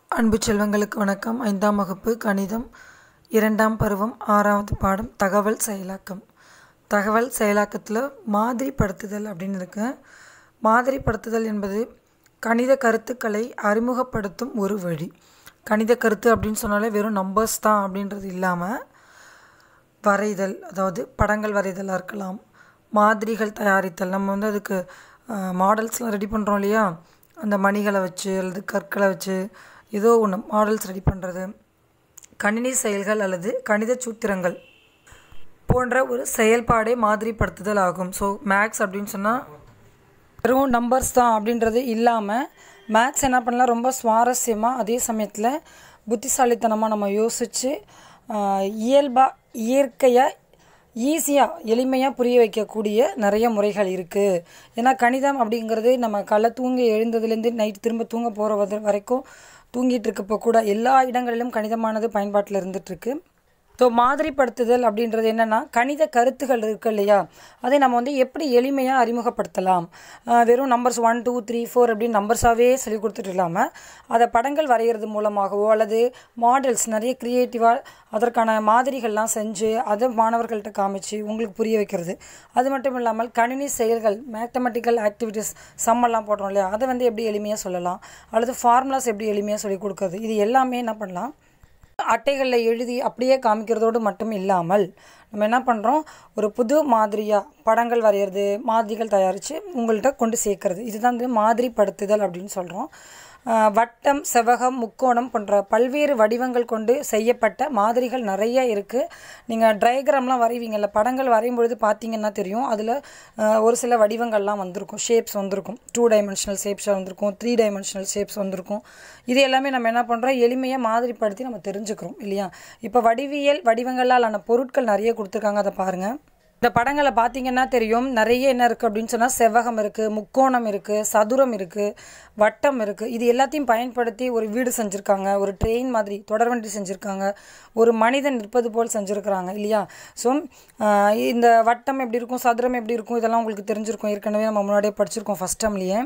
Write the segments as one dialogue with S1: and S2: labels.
S1: அன்பு செல்வங்களுக்கு வணக்கம் ஐந்தாம் வகுப்பு கணிதம் இரண்டாம் பருவம் ஆறாவது பாடம் தகவல் செயலாக்கம் தகவல் செயலாக்கத்தில் மாதிரிப்படுத்துதல் அப்படின்னு இருக்கு மாதிரிப்படுத்துதல் என்பது கணித கருத்துக்களை அறிமுகப்படுத்தும் ஒரு வழி கணித கருத்து அப்படின்னு சொன்னாலே வெறும் நம்பர்ஸ் தான் அப்படின்றது இல்லாமல் வரைதல் அதாவது படங்கள் வரைதலாக இருக்கலாம் மாதிரிகள் தயாரித்தல் நம்ம வந்து அதுக்கு மாடல்ஸ்லாம் ரெடி பண்ணுறோம் இல்லையா அந்த மணிகளை வச்சு அல்லது கற்களை வச்சு ஏதோ ஒன்று மாடல்ஸ் ரெடி பண்ணுறது கணினி செயல்கள் அல்லது கணித சூத்திரங்கள் போன்ற ஒரு செயல்பாடே மாதிரிப்படுத்துதல் ஆகும் ஸோ மேக்ஸ் அப்படின்னு சொன்னால் வெறும் நம்பர்ஸ் தான் அப்படின்றது இல்லாமல் மேக்ஸ் என்ன பண்ணலாம் ரொம்ப சுவாரஸ்யமாக அதே சமயத்தில் புத்திசாலித்தனமாக நம்ம யோசித்து இயல்பாக இயற்கையாக ஈஸியாக எளிமையாக புரிய வைக்கக்கூடிய நிறைய முறைகள் இருக்குது ஏன்னா கணிதம் அப்படிங்கிறது நம்ம காலைல தூங்கி எழுந்ததுலேருந்து நைட் திரும்ப தூங்க போகிற வரைக்கும் தூங்கிட்டு இருக்கப்போ கூட எல்லா இடங்களிலும் கணிதமானது பயன்பாட்டில் இருந்துகிட்ருக்கு ஸோ மாதிரிப்படுத்துதல் அப்படின்றது என்னென்னா கணித கருத்துகள் இருக்கு இல்லையா அதை நம்ம வந்து எப்படி எளிமையாக அறிமுகப்படுத்தலாம் வெறும் numbers one two three four அப்படின்னு நம்பர்ஸாகவே சொல்லி கொடுத்துட்டு இல்லாமல் அதை படங்கள் வரைகிறது மூலமாகவோ அல்லது மாடல்ஸ் நிறைய க்ரியேட்டிவாக அதற்கான மாதிரிகள்லாம் செஞ்சு அதை மாணவர்கள்ட்ட காமிச்சு உங்களுக்கு புரிய வைக்கிறது அது மட்டும் இல்லாமல் கணினி செயல்கள் மேத்தமெட்டிக்கல் ஆக்டிவிட்டீஸ் சம்மெல்லாம் போடுறோம் இல்லையா அதை வந்து எப்படி எளிமையாக சொல்லலாம் அல்லது ஃபார்முலாஸ் எப்படி எளிமையாக சொல்லி கொடுக்குறது இது எல்லாமே என்ன பண்ணலாம் அட்டைகளில் எழுதி அப்படியே காமிக்கிறதோடு மட்டும் இல்லாமல் நம்ம என்ன பண்ணுறோம் ஒரு புது மாதிரியாக படங்கள் வரைகிறது மாதிரிகள் தயாரித்து உங்கள்கிட்ட கொண்டு சேர்க்கறது இதுதான் வந்து மாதிரிப்படுத்துதல் அப்படின்னு சொல்கிறோம் வட்டம் செவகம் முக்கோணம் போன்ற பல்வேறு வடிவங்கள் கொண்டு செய்யப்பட்ட மாதிரிகள் நிறைய இருக்குது நீங்கள் ட்ரைகிராம்லாம் வரைவீங்கல்ல படங்கள் வரையும் பொழுது பார்த்தீங்கன்னா தெரியும் அதில் ஒரு சில வடிவங்கள்லாம் வந்திருக்கும் ஷேப்ஸ் வந்திருக்கும் டூ டைமென்ஷனல் ஷேப்ஸ் வந்திருக்கும் த்ரீ டைமென்ஷனல் ஷேப்ஸ் வந்திருக்கும் இது எல்லாமே நம்ம என்ன பண்ணுறோம் எளிமையாக மாதிரிப்படுத்தி நம்ம தெரிஞ்சுக்கிறோம் இல்லையா இப்போ வடிவியல் வடிவங்களால் ஆன பொருட்கள் நிறைய கொடுத்துருக்காங்க அதை பாருங்கள் இந்த படங்களை பார்த்தீங்கன்னா தெரியும் நிறைய என்ன இருக்குது அப்படின்னு சொன்னால் செவ்வகம் இருக்குது முக்கோணம் இருக்குது சதுரம் இருக்குது வட்டம் இருக்குது இது எல்லாத்தையும் பயன்படுத்தி ஒரு வீடு செஞ்சுருக்காங்க ஒரு ட்ரெயின் மாதிரி தொடர்வண்டி செஞ்சுருக்காங்க ஒரு மனிதன் நிற்பது போல் செஞ்சுருக்கிறாங்க இல்லையா ஸோ இந்த வட்டம் எப்படி இருக்கும் சதுரம் எப்படி இருக்கும் இதெல்லாம் உங்களுக்கு தெரிஞ்சிருக்கும் ஏற்கனவே நம்ம முன்னாடியே படிச்சிருக்கோம் ஃபஸ்ட் டம்லேயே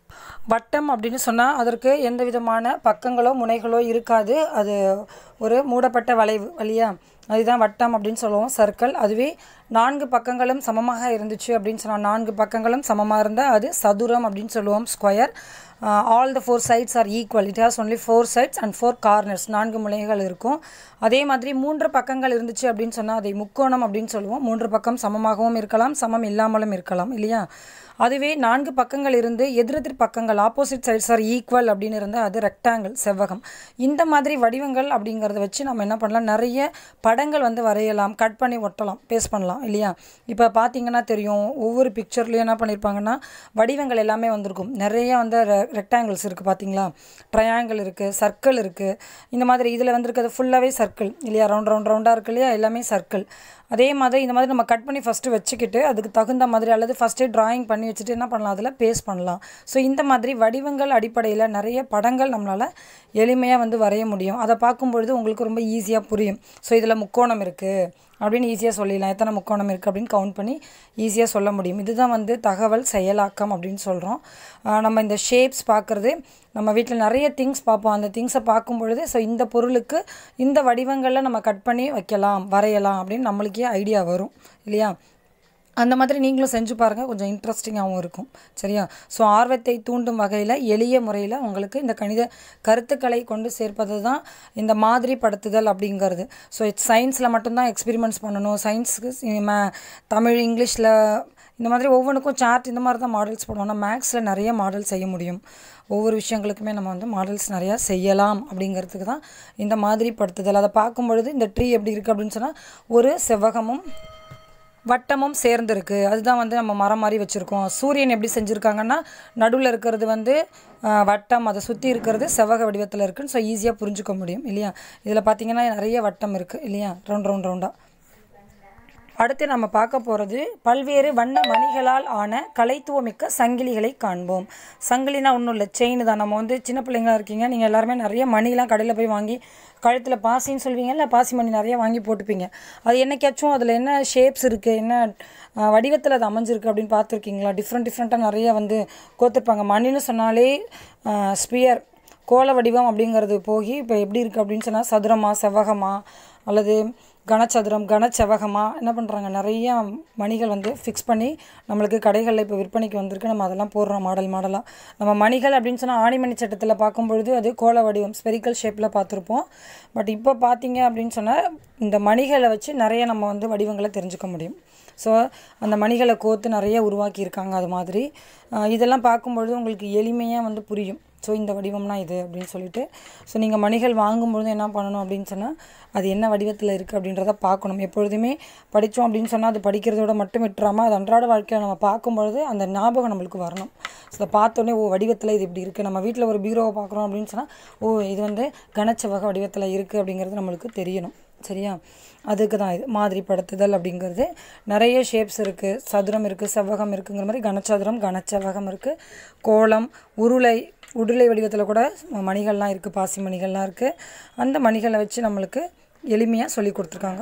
S1: வட்டம் அப்படின்னு சொன்னால் அதற்கு எந்த விதமான பக்கங்களோ முனைகளோ இருக்காது அது ஒரு மூடப்பட்ட வளைவு வழியா அதுதான் வட்டம் அப்படின்னு சொல்லுவோம் சர்க்கிள் அதுவே நான்கு பக்கங்களும் சமமாக இருந்துச்சு அப்படின்னு சொன்னால் நான்கு பக்கங்களும் சமமாக இருந்தால் அது சதுரம் அப்படின்னு சொல்லுவோம் square all the four sides are equal it has only four sides and four corners நான்கு முனைகள் இருக்கும் அதே மாதிரி மூன்று பக்கங்கள் இருந்துச்சு அப்படின்னு சொன்னால் அதை முக்கோணம் அப்படின்னு சொல்லுவோம் மூன்று பக்கம் சமமாகவும் இருக்கலாம் சமம் இல்லாமலும் இருக்கலாம் இல்லையா அதுவே நான்கு பக்கங்கள் இருந்து எதிரெதிர் பக்கங்கள் ஆப்போசிட் சைட்ஸ் ஆர் ஈக்குவல் அப்படின்னு இருந்தால் அது ரெக்டாங்கிள் செவ்வகம் இந்த மாதிரி வடிவங்கள் அப்படிங்கிறத வச்சு நம்ம என்ன பண்ணலாம் நிறைய படங்கள் வந்து வரையலாம் கட் பண்ணி ஒட்டலாம் பேஸ்ட் பண்ணலாம் இல்லையா இப்போ பார்த்தீங்கன்னா தெரியும் ஒவ்வொரு பிக்சர்லேயும் என்ன பண்ணியிருப்பாங்கன்னா வடிவங்கள் எல்லாமே வந்திருக்கும் நிறைய வந்து ரெக்டாங்கிள்ஸ் இருக்குது பார்த்தீங்களா ட்ரையாங்கிள் இருக்குது சர்க்கிள் இருக்குது இந்த மாதிரி இதில் வந்திருக்கிறது ஃபுல்லாகவே சர்க்கிள் இல்லையா ரவுண்ட் ரவுண்ட் ரவுண்டாக இருக்கு இல்லையா எல்லாமே சர்க்கிள் அதே மாதிரி இந்த மாதிரி நம்ம கட் பண்ணி ஃபஸ்ட்டு வச்சுக்கிட்டு அதுக்கு தகுந்த மாதிரி அல்லது ஃபஸ்ட்டே ட்ராயிங் பண்ணி வச்சுட்டு என்ன பண்ணலாம் அதில் பேஸ்ட் பண்ணலாம் ஸோ இந்த மாதிரி வடிவங்கள் அடிப்படையில் நிறைய படங்கள் நம்மளால் எளிமையாக வந்து வரைய முடியும் அதை பார்க்கும்பொழுது உங்களுக்கு ரொம்ப ஈஸியாக புரியும் ஸோ இதில் முக்கோணம் இருக்குது அப்படின்னு ஈஸியாக சொல்லிடலாம் எத்தனை முக்கோணம் இருக்குது அப்படின்னு கவுண்ட் பண்ணி ஈஸியாக சொல்ல முடியும் இதுதான் வந்து தகவல் செயலாக்கம் அப்படின்னு சொல்கிறோம் நம்ம இந்த ஷேப்ஸ் பார்க்குறது நம்ம வீட்டில் நிறைய திங்ஸ் பார்ப்போம் அந்த திங்ஸை பார்க்கும் பொழுது ஸோ இந்த பொருளுக்கு இந்த வடிவங்களில் நம்ம கட் பண்ணி வைக்கலாம் வரையலாம் அப்படின்னு நம்மளுக்கே ஐடியா வரும் இல்லையா அந்த மாதிரி நீங்களும் செஞ்சு பாருங்கள் கொஞ்சம் இன்ட்ரெஸ்டிங்காகவும் இருக்கும் சரியா ஸோ ஆர்வத்தை தூண்டும் வகையில் எளிய முறையில் உங்களுக்கு இந்த கணித கருத்துக்களை கொண்டு சேர்ப்பது தான் இந்த மாதிரி படுத்துதல் அப்படிங்கிறது ஸோ சயின்ஸில் மட்டும்தான் எக்ஸ்பெரிமெண்ட்ஸ் பண்ணணும் சயின்ஸுக்கு மே தமிழ் இங்கிலீஷில் இந்த மாதிரி ஒவ்வொன்றுக்கும் சார்ட் இந்த மாதிரி தான் மாடல்ஸ் போடுவோம் ஆனால் மேக்ஸில் நிறைய மாடல் செய்ய முடியும் ஒவ்வொரு விஷயங்களுக்குமே நம்ம வந்து மாடல்ஸ் நிறையா செய்யலாம் அப்படிங்கிறதுக்கு தான் இந்த மாதிரி படுத்துதல் அதை பார்க்கும் பொழுது இந்த ட்ரீ எப்படி இருக்குது அப்படின்னு சொன்னால் ஒரு செவ்வகமும் வட்டமும் சேர்ந்துருக்கு அதுதான் வந்து நம்ம மரம் மாதிரி வச்சுருக்கோம் சூரியன் எப்படி செஞ்சுருக்காங்கன்னா நடுவில் இருக்கிறது வந்து வட்டம் அதை சுற்றி இருக்கிறது செவ்வக வடிவத்தில் இருக்குன்னு ஸோ ஈஸியாக புரிஞ்சுக்க முடியும் இல்லையா இதில் பார்த்தீங்கன்னா நிறைய வட்டம் இருக்குது இல்லையா ரவுண்ட் ரவுண்ட் ரவுண்டாக அடுத்து நம்ம பார்க்க போகிறது பல்வேறு வண்ண மணிகளால் ஆன கலைத்துவமிக்க சங்கிலிகளை காண்போம் சங்கிலினா ஒன்றும் இல்லை செயின் தான் நம்ம வந்து சின்ன பிள்ளைங்களா இருக்கீங்க நீங்கள் எல்லாருமே நிறைய மணிலாம் கடையில் போய் வாங்கி கழுத்தில் பாசின்னு சொல்லுவீங்க இல்லை பாசி மணி நிறைய வாங்கி போட்டுப்பீங்க அது என்னைக்காச்சும் அதில் என்ன ஷேப்ஸ் இருக்குது என்ன வடிவத்தில் அது அமைஞ்சிருக்கு அப்படின்னு பார்த்துருக்கீங்களா டிஃப்ரெண்ட் டிஃப்ரெண்ட்டாக நிறைய வந்து கோத்துருப்பாங்க மணின்னு சொன்னாலே ஸ்பியர் கோள வடிவம் அப்படிங்கிறது போய் இப்போ எப்படி இருக்குது அப்படின்னு சொன்னால் சதுரமா செவ்வகமா அல்லது கனச்சதுரம் கனச்செவகமா என்ன பண்ணுறாங்க நிறைய மணிகள் வந்து ஃபிக்ஸ் பண்ணி நம்மளுக்கு கடைகளில் இப்போ விற்பனைக்கு வந்திருக்கு நம்ம அதெல்லாம் போடுறோம் மாடல் மாடலாக நம்ம மணிகள் அப்படின்னு சொன்னால் ஆணிமணி சட்டத்தில் பார்க்கும் பொழுது அது கோள வடிவம் ஸ்பெரிக்கல் ஷேப்பில் பார்த்துருப்போம் பட் இப்போ பார்த்தீங்க அப்படின்னு சொன்னால் இந்த மணிகளை வச்சு நிறைய நம்ம வந்து வடிவங்களை தெரிஞ்சுக்க முடியும் ஸோ அந்த மணிகளை கோர்த்து நிறைய உருவாக்கியிருக்காங்க அது மாதிரி அஹ் இதெல்லாம் பார்க்கும்பொழுது உங்களுக்கு எளிமையாக வந்து புரியும் ஸோ இந்த வடிவம்னா இது அப்படின்னு சொல்லிட்டு ஸோ நீங்கள் மணிகள் வாங்கும்பொழுது என்ன பண்ணணும் அப்படின்னு சொன்னால் அது என்ன வடிவத்தில் இருக்குது அப்படின்றத பார்க்கணும் எப்பொழுதுமே படித்தோம் அப்படின்னு சொன்னால் அது படிக்கிறதோட மட்டும் விட்டுறாமல் அது அன்றாட வாழ்க்கையில் நம்ம பார்க்கும்பொழுது அந்த ஞாபகம் நம்மளுக்கு வரணும் ஸோ அதை பார்த்தோன்னே ஓ வடிவத்தில் இது இப்படி இருக்குது நம்ம வீட்டில் ஒரு பீரோவை பார்க்குறோம் அப்படின்னு சொன்னால் ஓ இது வந்து கனச்செவக வடிவத்தில் இருக்குது அப்படிங்கிறது நம்மளுக்கு தெரியணும் சரியா அதுக்கு தான் இது மாதிரி படுத்துதல் அப்படிங்கிறது நிறைய ஷேப்ஸ் இருக்குது சதுரம் இருக்குது செவ்வகம் இருக்குங்கிற மாதிரி கனச்சதுரம் கனச்செவ்வகம் இருக்குது கோலம் உருளை உருளை வடிவத்தில் கூட மணிகள்லாம் இருக்குது பாசி மணிகள்லாம் இருக்குது அந்த மணிகளை வச்சு நம்மளுக்கு எளிமையாக சொல்லி கொடுத்துருக்காங்க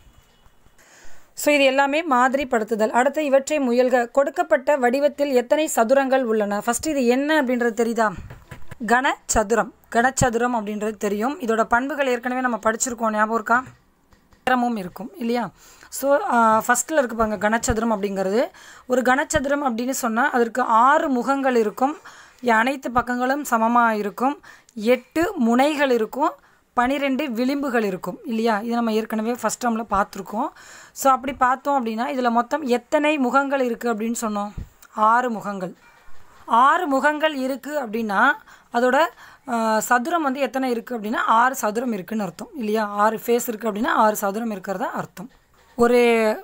S1: ஸோ இது எல்லாமே மாதிரி படுத்துதல் அடுத்து இவற்றை முயல்க கொடுக்கப்பட்ட வடிவத்தில் எத்தனை சதுரங்கள் உள்ளன ஃபஸ்ட்டு இது என்ன அப்படின்றது தெரியுதா கனச்சதுரம் கனச்சதுரம் அப்படின்றது தெரியும் இதோட பண்புகள் ஏற்கனவே நம்ம படிச்சிருக்கோம் ஞாபகம் இருக்கா நேரமும் இருக்கும் இல்லையா ஸோ ஃபஸ்ட்டில் இருக்கு பாருங்க கனச்சதுரம் அப்படிங்கிறது ஒரு கனச்சதுரம் அப்படின்னு சொன்னால் அதற்கு ஆறு முகங்கள் இருக்கும் அனைத்து பக்கங்களும் சமமாக இருக்கும் எட்டு முனைகள் இருக்கும் பனிரெண்டு விளிம்புகள் இருக்கும் இல்லையா இது நம்ம ஏற்கனவே ஃபஸ்ட் டேர்மில் பார்த்துருக்கோம் ஸோ அப்படி பார்த்தோம் அப்படின்னா இதில் மொத்தம் எத்தனை முகங்கள் இருக்குது அப்படின்னு சொன்னோம் ஆறு முகங்கள் ஆறு முகங்கள் இருக்குது அப்படின்னா அதோட ஆஹ், சதுரம் வந்து எத்தனை இருக்குது அப்படின்னா ஆறு சதுரம் இருக்குன்னு அர்த்தம் இல்லையா ஆறு ஃபேஸ் இருக்குது அப்படின்னா ஆறு சதுரம் இருக்கிறதா அர்த்தம் ஒரு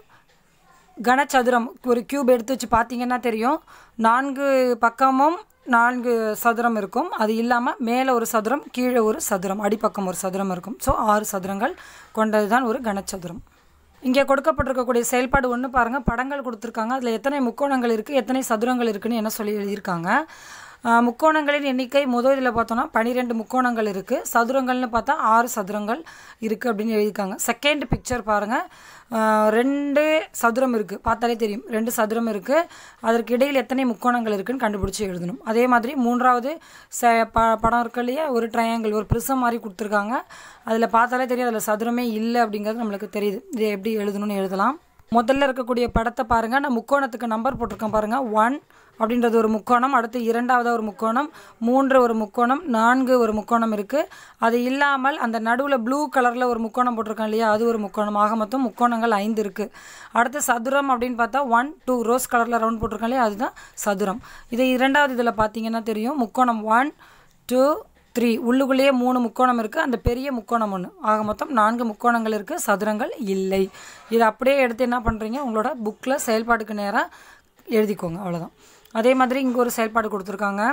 S1: கனச்சதுரம் ஒரு கியூப் எடுத்து வச்சு பார்த்தீங்கன்னா தெரியும் நான்கு பக்கமும் நான்கு சதுரம் இருக்கும் அது இல்லாமல் மேலே ஒரு சதுரம் கீழே ஒரு சதுரம் அடிப்பக்கம் ஒரு சதுரம் இருக்கும் ஸோ ஆறு சதுரங்கள் கொண்டது தான் ஒரு கனச்சதுரம் இங்கே கொடுக்கப்பட்டிருக்கக்கூடிய செயல்பாடு ஒன்று பாருங்கள் படங்கள் கொடுத்துருக்காங்க அதில் எத்தனை முக்கோணங்கள் இருக்குது எத்தனை சதுரங்கள் இருக்குன்னு என்ன சொல்லி எழுதியிருக்காங்க ஆஹ் முக்கோணங்களின் எண்ணிக்கை முதல் இதில் பார்த்தோன்னா பன்னிரெண்டு முக்கோணங்கள் இருக்குது சதுரங்கள்னு பார்த்தா ஆறு சதுரங்கள் இருக்குது அப்படின்னு எழுதியிருக்காங்க செகண்ட் பிக்சர் பாருங்கள் ஆஹ் ரெண்டு சதுரம் இருக்குது பார்த்தாலே தெரியும் ரெண்டு சதுரம் இருக்குது அதற்கு இடையில் எத்தனை முக்கோணங்கள் இருக்குன்னு கண்டுபிடிச்சி எழுதணும் அதே மாதிரி மூன்றாவது ச ப படம் இருக்கு இல்லையா ஒரு ட்ரையாங்கிள் ஒரு ப்ரிசம் மாதிரி கொடுத்துருக்காங்க அதில் பார்த்தாலே தெரியும் அதில் சதுரமே இல்லை அப்படிங்கிறது நம்மளுக்கு தெரியுது இது எப்படி எழுதணும்னு எழுதலாம் முதல்ல இருக்கக்கூடிய படத்தை பாருங்கள் நான் முக்கோணத்துக்கு நம்பர் போட்டிருக்கேன் பாருங்கள் ஒன் அப்படின்றது ஒரு முக்கோணம் அடுத்து இரண்டாவதாக ஒரு முக்கோணம் மூன்று ஒரு முக்கோணம் நான்கு ஒரு முக்கோணம் இருக்குது அது இல்லாமல் அந்த நடுவில் ப்ளூ கலரில் ஒரு முக்கோணம் போட்டிருக்கேன் இல்லையா அது ஒரு முக்கோணம் ஆக மொத்தம் முக்கோணங்கள் ஐந்து இருக்குது அடுத்து சதுரம் அப்படின்னு பார்த்தா ஒன் டூ ரோஸ் கலரில் ரவுண்ட் போட்டிருக்கேன் இல்லையா அதுதான் சதுரம் இது இரண்டாவது இதில் பார்த்தீங்கன்னா தெரியும் முக்கோணம் ஒன் டூ த்ரீ உள்ளுக்குள்ளேயே மூணு முக்கோணம் இருக்குது அந்த பெரிய முக்கோணம் ஒன்று ஆக மொத்தம் நான்கு முக்கோணங்கள் இருக்குது சதுரங்கள் இல்லை இதை அப்படியே எடுத்து என்ன பண்ணுறீங்க உங்களோட புக்கில் செயல்பாட்டுக்கு நேராக எழுதிக்கோங்க அவ்வளோதான் அதே மாதிரி இங்கே ஒரு செயல்பாடு கொடுத்துருக்காங்க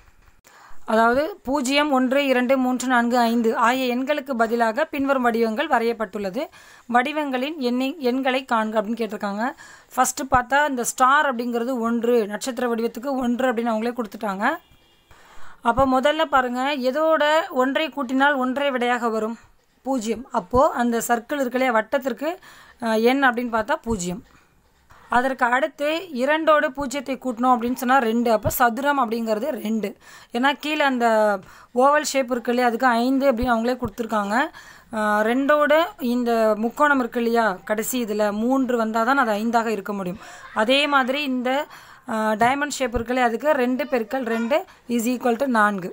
S1: அதாவது பூஜ்ஜியம் ஒன்று இரண்டு மூன்று நான்கு ஐந்து ஆகிய எண்களுக்கு பதிலாக பின்வரும் வடிவங்கள் வரையப்பட்டுள்ளது வடிவங்களின் எண்ணி எண்களை காண்க அப்படின்னு கேட்டிருக்காங்க ஃபஸ்ட்டு பார்த்தா இந்த ஸ்டார் அப்படிங்கிறது ஒன்று நட்சத்திர வடிவத்துக்கு ஒன்று அப்படின்னு அவங்களே கொடுத்துட்டாங்க அப்போ முதல்ல பாருங்கள் எதோட ஒன்றை கூட்டினால் ஒன்றை விடையாக வரும் பூஜ்ஜியம் அப்போது அந்த சர்க்கிள் இருக்கு இல்லையா வட்டத்திற்கு அஹ், எண் அப்படின்னு பார்த்தா பூஜ்ஜியம் அதற்கு அடுத்து இரண்டோடு பூஜ்ஜியத்தை கூட்டணும் அப்படின்னு சொன்னால் ரெண்டு அப்போ சதுரம் அப்படிங்கிறது ரெண்டு ஏன்னா கீழே அந்த ஓவல் ஷேப் இருக்கு இல்லையா அதுக்கு ஐந்து அப்படின்னு அவங்களே கொடுத்துருக்காங்க அஹ், ரெண்டோட இந்த முக்கோணம் இருக்கு இல்லையா கடைசி இதில் மூன்று வந்தால் தான் அது ஐந்தாக இருக்க முடியும் அதே மாதிரி இந்த டைமண்ட் ஷேப் இருக்கு இல்லையா அதுக்கு ரெண்டு பெருக்கல் ரெண்டு இஸ் ஈக்குவல் டு நான்கு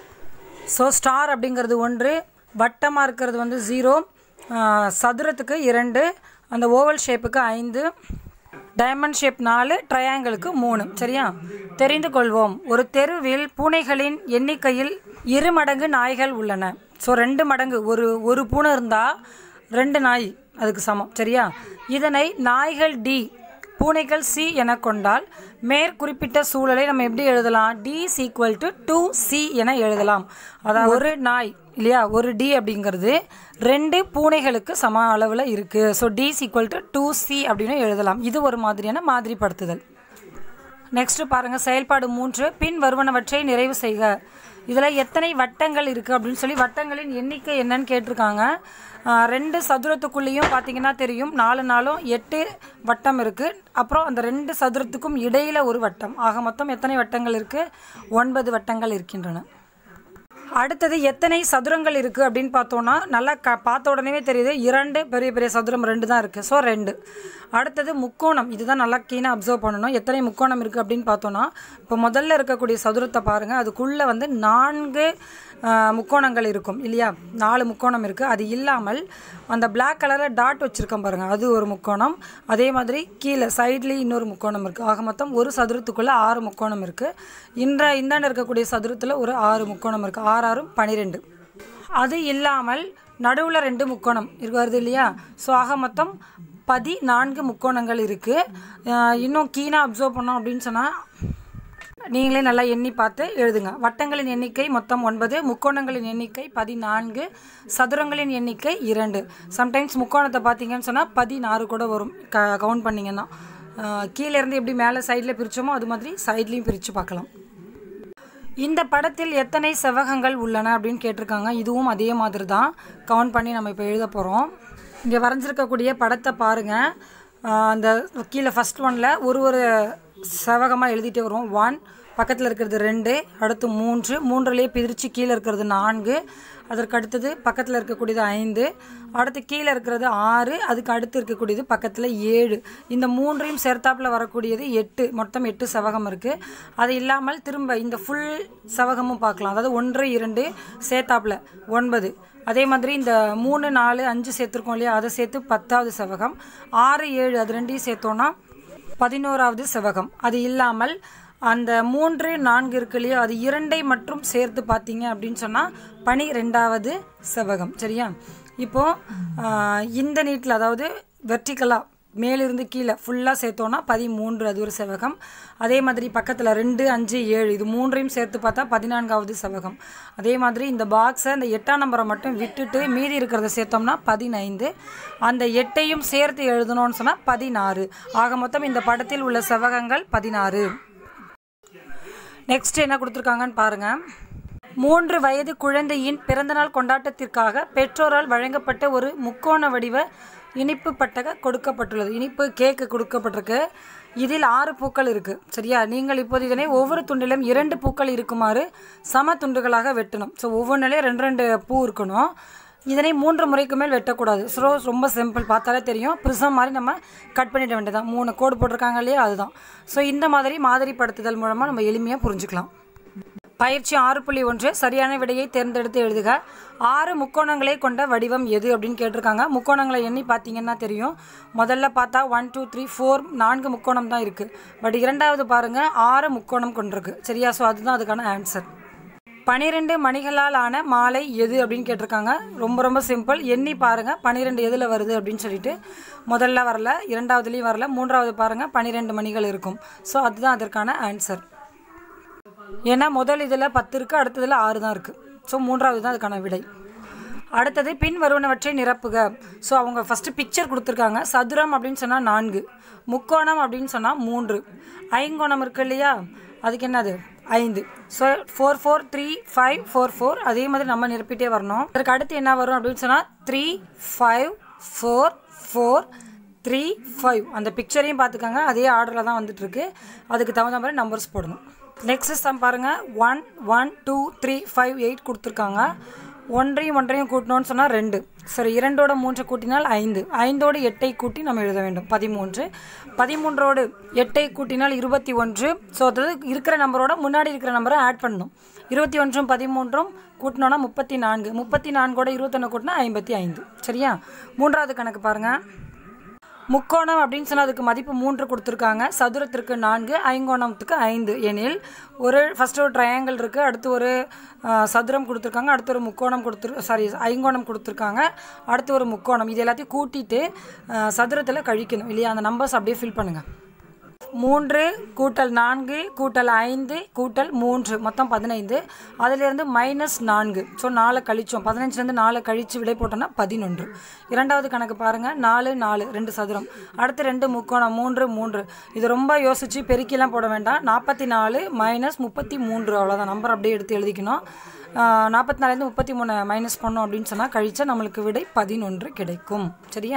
S1: ஸோ ஸ்டார் அப்படிங்கிறது ஒன்று வட்டமாக இருக்கிறது வந்து ஜீரோ சதுரத்துக்கு இரண்டு அந்த ஓவல் ஷேப்புக்கு ஐந்து டைமண்ட் ஷேப் நாலு ட்ரையாங்கிளுக்கு மூணு சரியா தெரிந்து கொள்வோம் ஒரு தெருவில் பூனைகளின் எண்ணிக்கையில் இரு மடங்கு நாய்கள் உள்ளன ஸோ ரெண்டு மடங்கு ஒரு ஒரு பூனை இருந்தால் ரெண்டு நாய் அதுக்கு சமம் சரியா இதனை நாய்கள் டி பூனைகள் சி என கொண்டால் மேற்குறிப்பிட்ட சூழலை நம்ம எப்படி எழுதலாம் D equal to two C என எழுதலாம் அதாவது ஒரு நாய் இல்லையா ஒரு டி அப்படிங்கிறது ரெண்டு பூனைகளுக்கு சம அளவில் இருக்குது so D equal to two C அப்படின்னு எழுதலாம் இது ஒரு மாதிரியான மாதிரிப்படுத்துதல் நெக்ஸ்ட் பாருங்க செயல்பாடு மூன்று பின் வருவனவற்றை நிறைவு செய்க இதில் எத்தனை வட்டங்கள் இருக்குது அப்படின்னு சொல்லி வட்டங்களின் எண்ணிக்கை என்னன்னு கேட்டிருக்காங்க ஆஹ் ரெண்டு சதுரத்துக்குள்ளேயும் பார்த்தீங்கன்னா தெரியும் நாலு நாளும் எட்டு வட்டம் இருக்குது அப்புறம் அந்த ரெண்டு சதுரத்துக்கும் இடையில் ஒரு வட்டம் ஆக மொத்தம் எத்தனை வட்டங்கள் இருக்குது ஒன்பது வட்டங்கள் இருக்கின்றன அடுத்தது எத்தனை சதுரங்கள் இருக்குது அப்படின்னு பார்த்தோன்னா நல்லா க பார்த்த உடனே தெரியுது இரண்டு பெரிய பெரிய சதுரம் ரெண்டு தான் இருக்குது ஸோ ரெண்டு அடுத்தது முக்கோணம் இதுதான் நல்லா கீனாக அப்சர்வ் பண்ணணும் எத்தனை முக்கோணம் இருக்குது அப்படின்னு பார்த்தோன்னா இப்போ முதல்ல இருக்கக்கூடிய சதுரத்தை பாருங்கள் அதுக்குள்ளே வந்து நான்கு ஆஹ், முக்கோணங்கள் இருக்கும் இல்லையா நாலு முக்கோணம் இருக்குது அது இல்லாமல் அந்த Black கலரில் டாட் வச்சுருக்கோம் பாருங்கள் அது ஒரு முக்கோணம் அதே மாதிரி கீழே சைட்லேயும் இன்னொரு முக்கோணம் இருக்குது ஆக மொத்தம் ஒரு சதுரத்துக்குள்ளே ஆறு முக்கோணம் இருக்குது இன்ற இந்தாண்ட இருக்கக்கூடிய சதுரத்தில் ஒரு ஆறு முக்கோணம் இருக்குது ஆறு ஆறும் பன்னிரெண்டு அது இல்லாமல் நடுவில் ரெண்டு முக்கோணம் இருக்கு வருது இல்லையா ஸோ ஆக மொத்தம் பதினான்கு முக்கோணங்கள் இருக்குது இன்னும் கீனாக அப்சர்வ் பண்ணோம் அப்படின்னு சொன்னால் நீங்களே நல்லா எண்ணி பார்த்து எழுதுங்க வட்டங்களின் எண்ணிக்கை மொத்தம் ஒன்பது முக்கோணங்களின் எண்ணிக்கை பதினான்கு சதுரங்களின் எண்ணிக்கை இரண்டு சம்டைம்ஸ் முக்கோணத்தை பார்த்தீங்கன்னு சொன்னால் பதினாறு கூட வரும் க கவுண்ட் பண்ணிங்கன்னா அஹ், கீழே இருந்து எப்படி மேலே சைடில் பிரித்தோமோ அது மாதிரி சைட்லேயும் பிரித்து பார்க்கலாம் இந்த படத்தில் எத்தனை செவ்வகங்கள் உள்ளன அப்படின்னு கேட்டிருக்காங்க இதுவும் அதே மாதிரி தான் கவுண்ட் பண்ணி நம்ம இப்போ எழுத போகிறோம் இங்கே வரைஞ்சிருக்கக்கூடிய படத்தை பாருங்கள் அந்த கீழே ஃபஸ்ட் ஒனில் ஒரு ஒரு செவ்வகமாக எழுதிட்டே வருவோம் ஒன் பக்கத்தில் இருக்கிறது ரெண்டு அடுத்து மூன்று மூன்றுலேயே பிரித்து கீழே இருக்கிறது நான்கு அதற்கு அடுத்தது பக்கத்தில் இருக்கக்கூடியது ஐந்து அடுத்து கீழே இருக்கிறது ஆறு அதுக்கு அடுத்து இருக்கக்கூடியது பக்கத்தில் ஏழு இந்த மூன்றையும் சேர்த்தாப்பில் வரக்கூடியது எட்டு மொத்தம் எட்டு செவகம் இருக்குது அது இல்லாமல் திரும்ப இந்த ஃபுல் செவகமும் பார்க்கலாம் அதாவது ஒன்று இரண்டு சேர்த்தாப்பில் ஒன்பது அதே மாதிரி இந்த மூணு நாலு அஞ்சு சேர்த்துருக்கோம் இல்லையா அதை சேர்த்து பத்தாவது செவகம் ஆறு ஏழு அது ரெண்டையும் சேர்த்தோன்னா பதினோராவது செவகம் அது இல்லாமல் அந்த மூன்று நான்கு இருக்கு இல்லையா அது இரண்டை மட்டும் சேர்த்து பார்த்தீங்க அப்படின்னு சொன்னால் பனிரெண்டாவது செவகம் சரியா இப்போ ஆஹ், இந்த நீட்டில் அதாவது வெர்டிக்கலாக மேலிருந்து கீழே ஃபுல்லாக சேர்த்தோன்னா பதிமூன்று அது ஒரு செவகம் அதே மாதிரி பக்கத்தில் ரெண்டு அஞ்சு ஏழு இது மூன்றையும் சேர்த்து பார்த்தா பதினான்காவது செவகம் அதே மாதிரி இந்த பாக்ஸை அந்த எட்டாம் நம்பரை மட்டும் விட்டுட்டு மீதி இருக்கிறத சேர்த்தோம்னா பதினைந்து அந்த எட்டையும் சேர்த்து எழுதணும்னு சொன்னால் பதினாறு ஆக மொத்தம் இந்த படத்தில் உள்ள செவகங்கள் பதினாறு நெக்ஸ்ட் என்ன கொடுத்துருக்காங்கன்னு பாருங்க மூன்று வயது குழந்தையின் பிறந்தநாள் கொண்டாட்டத்திற்காக பெற்றோரால் வழங்கப்பட்ட ஒரு முக்கோண வடிவ இனிப்பு பட்டக கொடுக்கப்பட்டுள்ளது இனிப்பு கேக்கு கொடுக்கப்பட்டிருக்கு இதில் ஆறு பூக்கள் இருக்குது சரியா நீங்கள் இப்போது இதனை ஒவ்வொரு துண்டிலும் இரண்டு பூக்கள் இருக்குமாறு சம துண்டுகளாக வெட்டணும் ஸோ ஒவ்வொன்றிலையும் ரெண்டு ரெண்டு பூ இருக்கணும் இதனை மூன்று முறைக்கு மேல் வெட்டக்கூடாது ஸோ ரொம்ப சிம்பிள் பார்த்தாலே தெரியும் ப்ரிசம் மாதிரி நம்ம கட் பண்ணிட வேண்டியதான் மூணு கோடு போட்டிருக்காங்க இல்லையா அதுதான் ஸோ இந்த மாதிரி மாதிரி படுத்துதல் மூலமாக நம்ம எளிமையாக புரிஞ்சுக்கலாம் பயிற்சி ஆறு புள்ளி ஒன்று சரியான விடையை தேர்ந்தெடுத்து எழுதுக ஆறு முக்கோணங்களை கொண்ட வடிவம் எது அப்படின்னு கேட்டிருக்காங்க முக்கோணங்களை எண்ணி பார்த்தீங்கன்னா தெரியும் முதல்ல பார்த்தா ஒன் டூ த்ரீ ஃபோர் நான்கு முக்கோணம் தான் இருக்குது பட் இரண்டாவது பாருங்கள் ஆறு முக்கோணம் கொண்டிருக்கு சரியா ஸோ அதுதான் அதுக்கான ஆன்சர் பனிரெண்டு மணிகளால் ஆன மாலை எது அப்படின்னு கேட்டிருக்காங்க ரொம்ப ரொம்ப சிம்பிள் எண்ணி பாருங்கள் பன்னிரெண்டு எதில் வருது அப்படின்னு சொல்லிட்டு முதல்ல வரல இரண்டாவதுலேயும் வரல மூன்றாவது பாருங்கள் பன்னிரெண்டு மணிகள் இருக்கும் ஸோ அதுதான் அதற்கான ஆன்சர் ஏன்னா முதல் இதில் பத்து இருக்குது அடுத்ததில் ஆறு தான் இருக்குது ஸோ மூன்றாவது தான் அதுக்கான விடை அடுத்தது பின் வருவனவற்றை நிரப்புக ஸோ அவங்க ஃபஸ்ட்டு பிக்சர் கொடுத்துருக்காங்க சதுரம் அப்படின்னு சொன்னால் நான்கு முக்கோணம் அப்படின்னு சொன்னால் மூன்று ஐங்கோணம் இருக்கு இல்லையா அதுக்கு என்னது ஐந்து so four four three five four four அதே மாதிரி நம்ம நிரப்பிட்டே வரணும் அதுக்கு அடுத்து என்ன வரும் அப்படின்னு சொன்னால் three five four four three five அந்த பிக்சரையும் பார்த்துக்கோங்க அதே ஆர்டரில் தான் வந்துட்டுருக்கு அதுக்கு தகுந்த மாதிரி நம்பர்ஸ் போடணும் நெக்ஸ்ட் சம் பாருங்கள் one one two three five eight கொடுத்துருக்காங்க ஒன்றையும் ஒன்றையும் கூட்டணும்னு சொன்னால் ரெண்டு சரி இரண்டோட மூன்று கூட்டினால் ஐந்து ஐந்தோடு எட்டை கூட்டி நம்ம எழுத வேண்டும் பதிமூன்று பதிமூன்றோடு எட்டை கூட்டினால் இருபத்தி ஒன்று ஸோ அதாவது இருக்கிற நம்பரோட முன்னாடி இருக்கிற நம்பரை ஆட் பண்ணணும் இருபத்தி ஒன்றும் பதிமூன்றும் கூட்டினோன்னா முப்பத்தி நான்கு முப்பத்தி நான்கோட இருபத்தொன்று கூட்டினா ஐம்பத்தி ஐந்து சரியா மூன்றாவது கணக்கு பாருங்கள் முக்கோணம் அப்படின்னு சொன்னால் அதுக்கு மதிப்பு மூன்று கொடுத்துருக்காங்க சதுரத்திற்கு நான்கு ஐங்கோணத்துக்கு ஐந்து எனில் ஒரு ஃபஸ்ட்டு ஒரு ட்ரையாங்கிள் இருக்குது அடுத்து ஒரு ஆ, சதுரம் கொடுத்துருக்காங்க அடுத்து ஒரு முக்கோணம் கொடுத்துரு சாரி ஐங்கோணம் கொடுத்துருக்காங்க அடுத்து ஒரு முக்கோணம் இது எல்லாத்தையும் கூட்டிட்டு சதுரத்தில் கழிக்கணும் இல்லையா அந்த நம்பர்ஸ் அப்படியே ஃபில் பண்ணுங்கள் மூன்று கூட்டல் நான்கு கூட்டல் ஐந்து கூட்டல் மூன்று மொத்தம் பதினைந்து அதிலிருந்து மைனஸ் நான்கு ஸோ நாலு கழிச்சோம் பதினஞ்சுலேருந்து நாலு கழித்து விடை போட்டோம்னா பதினொன்று இரண்டாவது கணக்கு பாருங்கள் நாலு நாலு ரெண்டு சதுரம் அடுத்து ரெண்டு முக்கோணம் மூன்று மூன்று இது ரொம்ப யோசித்து பெருக்கிலாம் போட வேண்டாம் நாற்பத்தி நாலு மைனஸ் முப்பத்தி மூன்று அவ்வளோதான் நம்பர் அப்படியே எடுத்து எழுதிக்கணும் நாற்பத்தி நாலுலேருந்து முப்பத்தி மூணு மைனஸ் பண்ணோம் அப்படின்னு சொன்னால் கழிச்சா நம்மளுக்கு விடை பதினொன்று கிடைக்கும் சரியா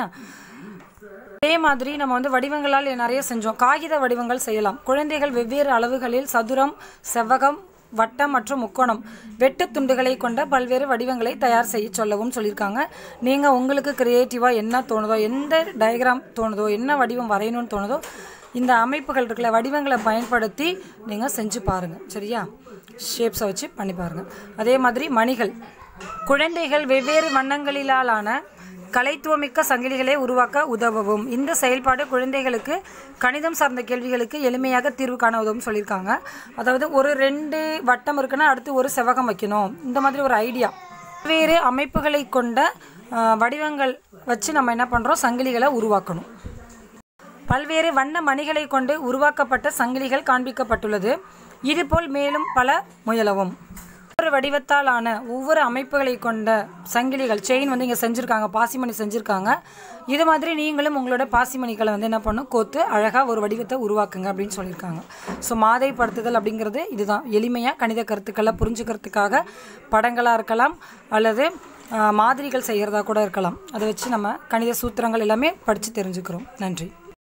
S1: அதே மாதிரி நம்ம வந்து வடிவங்களால் நிறைய செஞ்சோம் காகித வடிவங்கள் செய்யலாம் குழந்தைகள் வெவ்வேறு அளவுகளில் சதுரம் செவ்வகம் வட்டம் மற்றும் முக்கோணம் வெட்டு துண்டுகளை கொண்ட பல்வேறு வடிவங்களை தயார் செய்ய சொல்லவும் சொல்லியிருக்காங்க நீங்கள் உங்களுக்கு க்ரியேட்டிவாக என்ன தோணுதோ எந்த டயக்ராம் தோணுதோ என்ன வடிவம் வரையணும்னு தோணுதோ இந்த அமைப்புகள் இருக்கிற வடிவங்களை பயன்படுத்தி நீங்கள் செஞ்சு பாருங்கள் சரியா ஷேப்ஸை வச்சு பண்ணி பாருங்கள் அதே மாதிரி மணிகள் குழந்தைகள் வெவ்வேறு வண்ணங்களிலான கலைத்துவமிக்க சங்கிலிகளை உருவாக்க உதவவும் இந்த செயல்பாடு குழந்தைகளுக்கு கணிதம் சார்ந்த கேள்விகளுக்கு எளிமையாக தீர்வு காண உதவும் சொல்லியிருக்காங்க அதாவது ஒரு ரெண்டு வட்டம் இருக்குன்னா அடுத்து ஒரு செவகம் வைக்கணும் இந்த மாதிரி ஒரு ஐடியா வேறு அமைப்புகளை கொண்ட ஆ, வடிவங்கள் வச்சு நம்ம என்ன பண்ணுறோம் சங்கிலிகளை உருவாக்கணும் பல்வேறு வண்ண மணிகளை கொண்டு உருவாக்கப்பட்ட சங்கிலிகள் காண்பிக்கப்பட்டுள்ளது இதுபோல் மேலும் பல முயலவும் ஒவ்வொரு வடிவத்தாலான ஒவ்வொரு அமைப்புகளை கொண்ட சங்கிலிகள் செயின் வந்து இங்கே செஞ்சுருக்காங்க பாசிமணி செஞ்சுருக்காங்க இது மாதிரி நீங்களும் உங்களோட பாசிமணிகளை வந்து என்ன பண்ணும் கோத்து அழகாக ஒரு வடிவத்தை உருவாக்குங்க அப்படின்னு சொல்லியிருக்காங்க ஸோ மாதைப்படுத்துதல் அப்படிங்கிறது இதுதான் எளிமையாக கணித கருத்துக்களை புரிஞ்சுக்கிறதுக்காக படங்களாக இருக்கலாம் அல்லது ஆஹ், மாதிரிகள் செய்கிறதா கூட இருக்கலாம் அதை வச்சு நம்ம கணித சூத்திரங்கள் எல்லாமே படித்து தெரிஞ்சுக்கிறோம் நன்றி